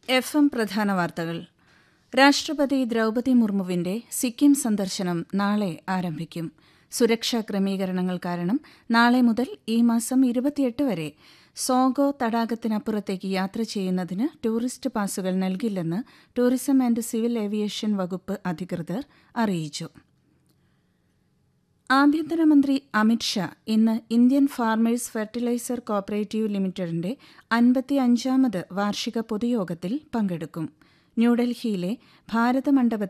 F M പ്രധാന വാർത്തകൾ രാഷ്ട്രപതി ദ്രൗപതി മുർമുവിന്റെ സിക്കിം സന്ദർശനം നാളെ ആരംഭിക്കും സുരക്ഷാ ക്രമീകരണങ്ങൾ കാരണം നാളെ മുതൽ ഈ മാസം ഇരുപത്തിയെട്ട് വരെ സോഗോ തടാകത്തിനപ്പുറത്തേക്ക് യാത്ര ചെയ്യുന്നതിന് ടൂറിസ്റ്റ് പാസുകൾ നൽകില്ലെന്ന് ടൂറിസം ആൻഡ് സിവിൽ ഏവിയേഷൻ വകുപ്പ് അധികൃതർ അറിയിച്ചു ആഭ്യന്തരമന്ത്രി അമിത്ഷാ ഇന്ന് ഇന്ത്യൻ ഫാർമേഴ്സ് ഫെർട്ടിലൈസർ കോപ്പറേറ്റീവ് ലിമിറ്റഡിന്റെ അൻപത്തിയഞ്ചാമത് വാർഷിക പൊതുയോഗത്തിൽ പങ്കെടുക്കും ന്യൂഡൽഹിയിലെ ഭാരതമണ്ഡപത്തിൽ